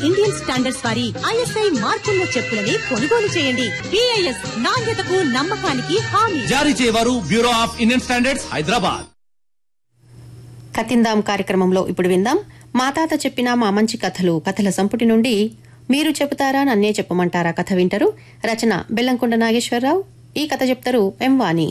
Indian standards వారి ISI మార్కున్న చెప్పులని కొనుగోలు చేయండి బిఐఎస్ నాణ్యతకు నమ్మకానికి హామీ జారీ చేయవారు bureau of Indian standards Hyderabad కతిందాం కార్యక్రమంలో ఇప్పుడు విందాం మా తాత చెప్పిన మా మంచి కథలు కథల సంపుటి నుండి మీరు చెబుతారా నన్నే చెప్పమంటారా కథ వింటారు రచన బెల్లంకొండ నాగేశ్వరరావు ఈ కథ చెప్తారు ఎం వాణి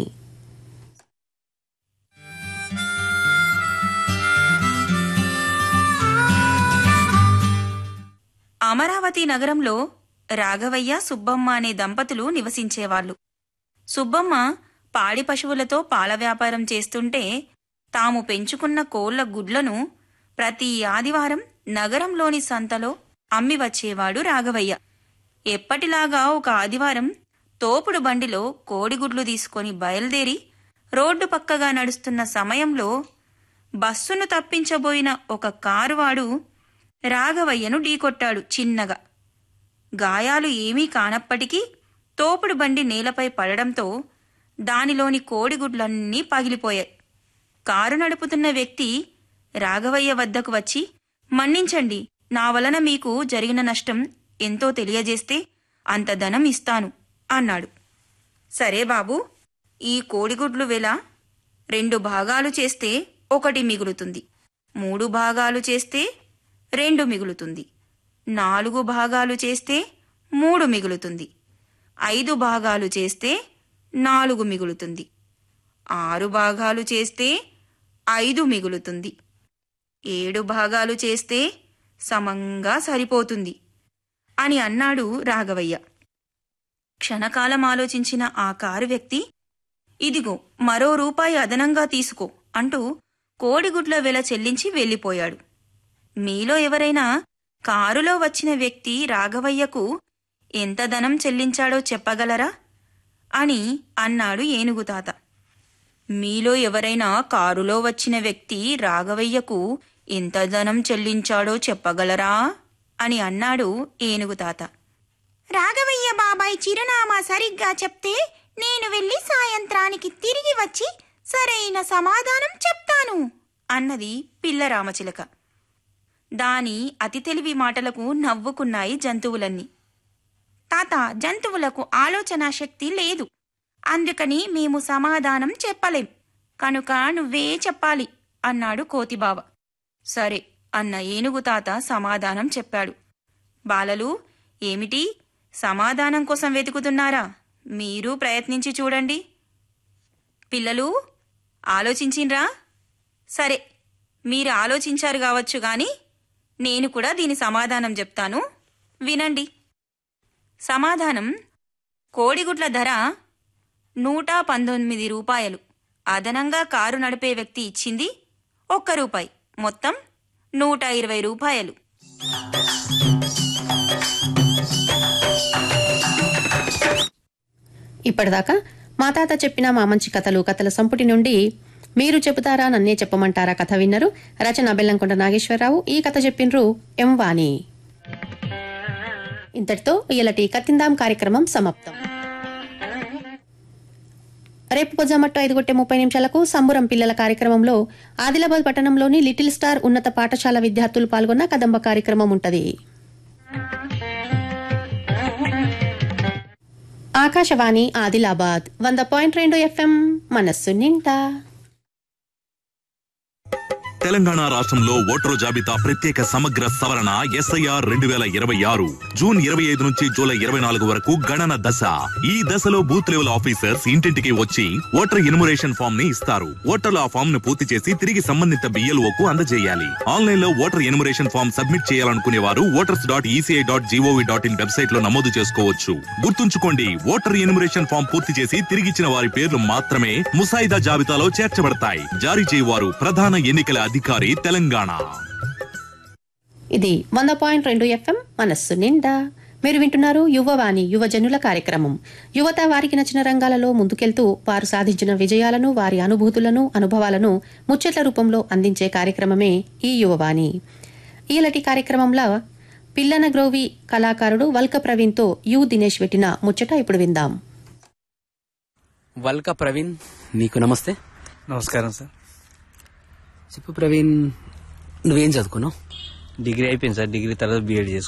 అమరావతి నగరంలో రాఘవయ్య సుబ్బమ్మ అనే దంపతులు నివసించేవాళ్లు సుబ్బమ్మ పాడి పశువులతో పాల వ్యాపారం చేస్తుంటే తాము పెంచుకున్న కోళ్ల గుడ్లను ప్రతి ఆదివారం నగరంలోని సంతలో అమ్మి వచ్చేవాడు రాఘవయ్య ఎప్పటిలాగా ఒక ఆదివారం తోపుడు బండిలో కోడిగుడ్లు తీసుకొని బయలుదేరి రోడ్డు పక్కగా నడుస్తున్న సమయంలో బస్సును తప్పించబోయిన ఒక కారువాడు రాఘవయ్యను ఢీకొట్టాడు చిన్నగా గాయాలు ఏమీ కానప్పటికీ తోపుడు బండి నేలపై పడడంతో దానిలోని కోడిగుడ్లన్నీ పగిలిపోయాయి కారు నడుపుతున్న వ్యక్తి రాఘవయ్య వద్దకు వచ్చి మన్నించండి నా వలన మీకు జరిగిన నష్టం ఎంతో తెలియజేస్తే అంత ధనం ఇస్తాను అన్నాడు సరే బాబు ఈ కోడిగుడ్లు వెల రెండు భాగాలు చేస్తే ఒకటి మిగులుతుంది మూడు భాగాలు చేస్తే రెండు మిగులుతుంది నాలుగు భాగాలు చేస్తే మూడు మిగులుతుంది ఐదు భాగాలు చేస్తే నాలుగు మిగులుతుంది ఆరు భాగాలు చేస్తే ఐదు మిగులుతుంది ఏడు భాగాలు చేస్తే సమంగా సరిపోతుంది అని అన్నాడు రాఘవయ్య క్షణకాలం ఆలోచించిన ఆ కారు వ్యక్తి ఇదిగో మరో రూపాయి అదనంగా తీసుకో అంటూ కోడిగుడ్ల వెల చెల్లించి వెళ్ళిపోయాడు మీలో ఎవరైనా కారులో వచ్చిన వ్యక్తి రాఘవయ్యకు ఎంత ధనం చెల్లించాడో చెప్పగలరా అని అన్నాడు ఏనుగు తాత మీలో ఎవరైనా కారులో వచ్చిన వ్యక్తి రాఘవయ్యకు ఎంత ధనం చెల్లించాడో చెప్పగలరా అని అన్నాడు ఏనుగు తాత రాఘవయ్య బాబాయ్ చిరునామా సరిగ్గా చెప్తే నేను వెళ్ళి సాయంత్రానికి తిరిగి వచ్చి సరైన సమాధానం చెప్తాను అన్నది పిల్ల రామచిలక దాని అతి తెలివి మాటలకు నవ్వుకున్నాయి జంతువులన్నీ తాత జంతువులకు ఆలోచనా శక్తి లేదు అందుకని మేము సమాధానం చెప్పలేం కనుక నువ్వే చెప్పాలి అన్నాడు కోతిబావ సరే అన్న ఏనుగు తాత సమాధానం చెప్పాడు బాలలు ఏమిటి సమాధానం కోసం వెతుకుతున్నారా మీరు ప్రయత్నించి చూడండి పిల్లలు ఆలోచించిండ్రా సరే మీరు ఆలోచించారు కావచ్చు గాని నేను కూడా దీని సమాధానం చెప్తాను వినండి సమాధానం కోడిగుడ్ల ధర నూట పంతొమ్మిది రూపాయలు అదనంగా కారు నడిపే వ్యక్తి ఇచ్చింది ఒక్క రూపాయి మొత్తం నూట ఇరవై రూపాయలు ఇప్పటిదాకా మా తాత చెప్పిన మా మంచి కథలు కథల సంపుటి నుండి మీరు చెబుతారా నన్నే చెప్పమంటారా కథ విన్నరు రచన బెల్లంకొండ నాగేశ్వరరావు ఈ కథ చెప్పిండ్రు ఎం వాణి ఇంతటితో ఇయలటి కత్తిందాం కార్యక్రమం సమాప్తం రేపు పొజామట్టు ఐదు గొట్టె ముప్పై నిమిషాలకు సంబురం పిల్లల కార్యక్రమంలో ఆదిలాబాద్ పట్టణంలోని లిటిల్ స్టార్ ఉన్నత పాఠశాల విద్యార్థులు పాల్గొన్న కదంబ కార్యక్రమం ఉంటది ఆకాశవాణి ఆదిలాబాద్ వంద పాయింట్ రెండు ఎఫ్ఎం మనస్సు నిండా తెలంగాణ రాష్ట్రంలో ఓటరు జాబితా ప్రత్యేక సమగ్ర సవరణ ఎస్ఐఆర్ రెండు వేల ఇరవై ఆరు జూన్ ఇరవై ఐదు నుంచి జూలై ఇరవై నాలుగు వరకు గణన దశ ఈ దశలో బూత్ లెవెల్ ఆఫీసర్స్ ఇంటింటికి వచ్చి ఓటర్ ఎన్యుమరేషన్ ఫామ్ ని ఇస్తారు ఓటర్లు ఆ ఫామ్ ను పూర్తి చేసి తిరిగి సంబంధిత బిఎల్ఓ కు అందజేయాలి ఆన్లైన్ లో ఓటర్ ఎన్యుమరేషన్ ఫామ్ సబ్మిట్ చేయాలనుకునే వారు voters dot ECI dot GOV dot in website లో నమోదు చేసుకోవచ్చు గుర్తుంచుకోండి ఓటర్ ఎన్యుమరేషన్ ఫామ్ పూర్తి చేసి తిరిగిచ్చిన వారి పేర్లు మాత్రమే ముసాయిదా జాబితాలో చేర్చబడతాయి జారీ చేయవారు ప్రధాన ఎన్నికల అధికారి తెలంగాణ ఇది వంద పాయింట్ రెండు ఎఫ్ఎం మనస్సు నిండా మీరు వింటున్నారు యువవాణి యువజనుల కార్యక్రమం యువత వారికి నచ్చిన రంగాలలో ముందుకెళ్తూ వారు సాధించిన విజయాలను వారి అనుభూతులను అనుభవాలను ముచ్చట్ల రూపంలో అందించే కార్యక్రమమే ఈ యువవాణి ఈలటి కార్యక్రమంలో పిల్లన గ్రోవి కళాకారుడు వల్క ప్రవీణ్తో యు దినేష్ పెట్టిన ముచ్చట ఇప్పుడు విందాం వల్క ప్రవీణ్ నీకు నమస్తే నమస్కారం సార్ చెప్పు ప్రవీణ్ నువ్వేం చదువుకున్నావు డిగ్రీ అయిపోయింది సార్ డిగ్రీ తర్వాత బీఎడ్ చేసుకున్నాను